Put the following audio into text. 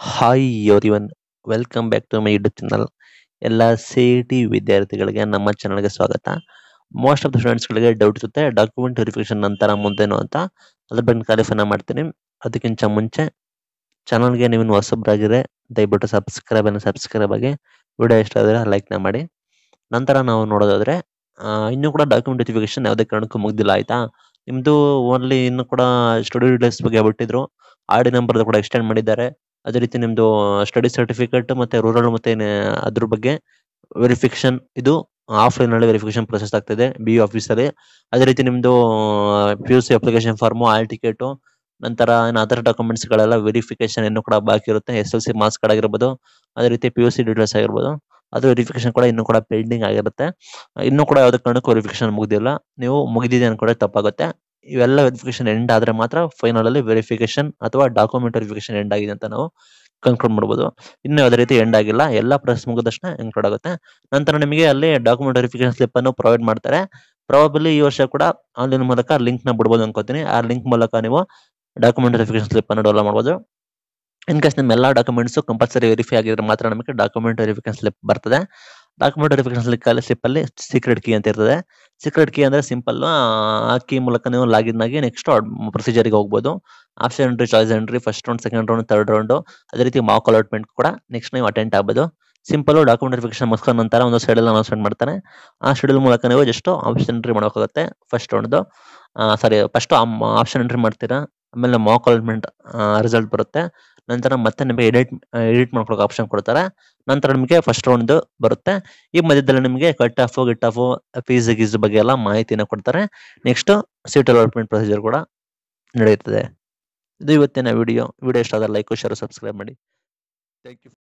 hi everyone welcome back to my YouTube channel ಎಲ್ಲ C E T ವಿದ್ಯಾರ್ಥಿಗಳಿಗೆ ನಮ್ಮ ಚಾನಲ್ಗೆ ಸ್ವಾಗತ ಮೋಸ್ಟ್ ಆಫ್ ದ ಸ್ಟೂಡೆಂಟ್ಸ್ಗಳಿಗೆ ಡೌಟ್ ಇರುತ್ತೆ ಡಾಕ್ಯುಮೆಂಟ್ ವೆರಿಫಿಕೇಶನ್ ನಂತರ ಮುಂದೇನು ಅಂತ ಅದ್ರ ಬಗ್ಗೆ ಕ್ಲಾರಿಫೈನ ಮಾಡ್ತೀನಿ ಅದಕ್ಕಿಂತ ಮುಂಚೆ ಚಾನಲ್ಗೆ ನೀವು ಹೊಸಬ್ರಾಗಿದ್ರೆ ದಯವಿಟ್ಟು ಸಬ್ಸ್ಕ್ರೈಬ್ ಅನ್ನು ಸಬ್ಸ್ಕ್ರೈಬ್ ಆಗಿ ವಿಡಿಯೋ ಇಷ್ಟ ಆದರೆ ಲೈಕ್ನ ಮಾಡಿ ನಂತರ ನಾವು ನೋಡೋದಾದ್ರೆ ಆ, ಇನ್ನೂ ಕೂಡ ಡಾಕ್ಯುಮೆಂಟ್ ವೆರಿಫಿಕೇಶನ್ ಯಾವುದೇ ಕಾರಣಕ್ಕೂ ಮುಗ್ದಿಲ್ಲ ಆಯ್ತಾ ನಿಮ್ದು ಓನ್ಲಿ ಇನ್ನು ಕೂಡ ಸ್ಟಡಿ ಡೀಟೇಲ್ಸ್ ಬಗ್ಗೆ ಬಿಟ್ಟಿದ್ರು ಆರ್ ಡಿ ನಂಬರ್ ಕೂಡ ಎಕ್ಸ್ಟೆಂಡ್ ಮಾಡಿದ್ದಾರೆ ಅದೇ ರೀತಿ ನಿಮ್ದು ಸ್ಟಡಿ ಸರ್ಟಿಫಿಕೇಟ್ ಮತ್ತೆ ರೂರಲ್ ಮತ್ತೆ ಏನ್- ಅದ್ರ ಬಗ್ಗೆ ವೆರಿಫಿಕೇಶನ್ ಇದು ಆಫ್ಲೈನ್ ಅಲ್ಲಿ ವೆರಿಫಿಕೇಶನ್ ಪ್ರೊಸೆಸ್ ಆಗ್ತಿದೆ ಬಿ ಆಫೀಸ್ ಅಲ್ಲಿ ಅದೇ ರೀತಿ ನಿಮ್ದು P U C application form hall ticket ನಂತರ ಅದರ್ ಡಾಕ್ಯುಮೆಂಟ್ಸ್ ಗಳೆಲ್ಲ ವೆರಿಫಿಕೇಶನ್ ಇನ್ನೂ ಕೂಡ ಬಾಕಿ ಇರುತ್ತೆ S L C marks card ಆಗಿರ್ಬೋದು ಅದೇ ರೀತಿ ಪಿ ಯು ಸಿ ಡೀಟೇಲ್ಸ್ ಆಗಿರ್ಬೋದು ಅದು ವೆರಿಫಿಕೇಶನ್ ಕೂಡ ಇನ್ನೂ ಕೂಡ ಪೆಂಡಿಂಗ್ ಆಗಿರುತ್ತೆ ಇನ್ನೂ ಕೂಡ ಯಾವುದೇ ಕಾರಣಕ್ಕೂ ವೆರಿಫಿಕೇಶನ್ ಮುಗ್ದಿಲ್ಲ ನೀವು ಮುಗಿದಿದೆ ಅನ್ಕೊಂಡ್ರೆ ತಪ್ಪಾಗುತ್ತೆ ಇವೆಲ್ಲ ವೆರಿಫಿಕೇಶನ್ ಎಂಡ್ ಆದ್ರೆ ಮಾತ್ರ ಫೈನಲ್ ಅಲ್ಲಿ ವೆರಿಫಿಕೇಶನ್ ಅಥವಾ ಡಾಕ್ಯುಮೆಂಟ್ ವೆರಿಫಿಕೇಶನ್ ಎಂಡ್ ಆಗಿದೆ ಅಂತ ನಾವು ಕನ್ಕ್ಲೂಡ್ ಮಾಡ್ಬೋದು ಇನ್ನು ಯಾವುದೇ ರೀತಿ ಎಂಡ್ ಆಗಿಲ್ಲ ಎಲ್ಲ ಪ್ರೊಸೆಸ್ ಮುಗಿದ ತಕ್ಷಣ ಇನ್ಕ್ಲೂಡ್ ಆಗುತ್ತೆ ನಂತರ ನಿಮಗೆ ಅಲ್ಲಿ ಡಾಕ್ಯುಮೆಂಟ್ ವೆರಿಫಿಕೇಶನ್ ಸ್ಲಿಪ್ ಅನ್ನು ಪ್ರೊವೈಡ್ ಮಾಡ್ತಾರೆ ಪ್ರಾಬಲಿ ಈ ವರ್ಷ ಕೂಡ ಆನ್ಲೈನ್ ಮೂಲಕ ಲಿಂಕ್ ನ ಬಿಡ್ಬೋದು ಅನ್ಕೋತೀನಿ ಆ ಲಿಂಕ್ ಮೂಲಕ ನೀವು ಡಾಕ್ಯುಮೆಂಟ್ ವೆರಿಫಿಕೇಶನ್ ಸ್ಲಿಪ್ ಅನ್ನು ಡೌನ್ಲೋಡ್ ಮಾಡ್ಬೋದು ಇನ್ ಕೇಸ್ ನಿಮ್ಮ ಎಲ್ಲ ಡಾಕ್ಯುಮೆಂಟ್ಸ್ ಕಂಪಲ್ಸರಿ ವೆರಿಫೈ ಆಗಿದ್ರೆ ಮಾತ್ರ ನಮಗೆ ಡಾಕ್ಯುಮೆಂಟ್ ವೆರಿಫಿಕೇಶನ್ ಸ್ಲಿಪ್ ಬರ್ತದೆ ಡಾಕ್ಯುಮೆಂಟ್ ವೆರಿಫಿಕೇಶನ್ ಸ್ಲಿಪ್ ಅಲ್ಲಿ ಸ್ಲಿಪ್ ಅಲ್ಲಿ ಸೀಕ್ರೆಟ್ ಕೀ ಅಂತ ಇರ್ತದೆ ಸೀಕ್ರೆಟ್ ಕೀ ಅಂದ್ರೆ ಸಿಂಪಲ್ ಆ ಕೀ ಮೂಲಕ ನೀವು ಲಾಗಿನ್ ಆಗಿ ನೆಕ್ಸ್ಟ್ ಪ್ರೊಸೀಜರ್ಗೆ ಹೋಗ್ಬೋದು option entry choice entry first round second round third round ಅದೇ ರೀತಿ ಮಾಕ್ ಅಲಾಟ್ಮೆಂಟ್ ಕೂಡ ನೆಕ್ಸ್ಟ್ ನೀವು ಅಟೆಂಡ್ ಆಗ್ಬೋದು ಸಿಂಪಲ್ ಡಾಕ್ಯುಮೆಂಟ್ ವೆರಿಫಿಕೇಶನ್ ಮುಗಿಸ್ಕೊಂಡ ನಂತರ ಒಂದು ಶೆಡ್ಯೂಲ್ ಅನೌನ್ಸ್ಮೆಂಟ್ ಮಾಡ್ತಾರೆ ಆ ಶೆಡ್ಯೂಲ್ ಮೂಲಕ ನೀವು ಜಸ್ಟ್ ಆಪ್ಷನ್ ಎಂಟ್ರಿ ಮಾಡಬೇಕಾಗುತ್ತೆ ಫಸ್ಟ್ ರೌಂಡ್ದು ಸಾರಿ ಫಸ್ಟ್ ಆಪ್ಷನ್ ಎಂಟ್ರಿ ಮಾಡ್ತೀರಾ ಆಮೇಲೆ ಮಾಕ್ ಅಲಾಟ್ಮೆಂಟ್ ರಿಸಲ್ಟ್ ಬರುತ್ತೆ ನಂತರ ಮತ್ತೆ ನಿಮಗೆ ಎಡಿಟ್ ಎಡಿಟ್ ಮಾಡ್ಕೊಳಕ್ಕೆ ಆಪ್ಷನ್ ಕೊಡ್ತಾರೆ ನಂತರ ನಿಮಗೆ ಫಸ್ಟ್ ರೌಂಡ್ ಬರುತ್ತೆ ಈ ಮಧ್ಯದಲ್ಲಿ ನಿಮಗೆ ಕಟ್ ಆಫ್ ಗಿಟ್ ಆಫ್ ಫೀಸ್ ಗೀಸ್ ಬಗ್ಗೆ ಎಲ್ಲ ಮಾಹಿತಿನ ಕೊಡ್ತಾರೆ ನೆಕ್ಸ್ಟ್ ಸೀಟ್ ಅಲಾಟ್ಮೆಂಟ್ ಪ್ರೊಸೀಜರ್ ಕೂಡ ನಡೆಯುತ್ತದೆ ಇದು ಇವತ್ತಿನ ವಿಡಿಯೋ ವಿಡಿಯೋ ಇಷ್ಟ ಆದರೆ ಲೈಕ್ ಶೇರ್ ಸಬ್ಸ್ಕ್ರೈಬ್ ಮಾಡಿ ಥ್ಯಾಂಕ್ ಯು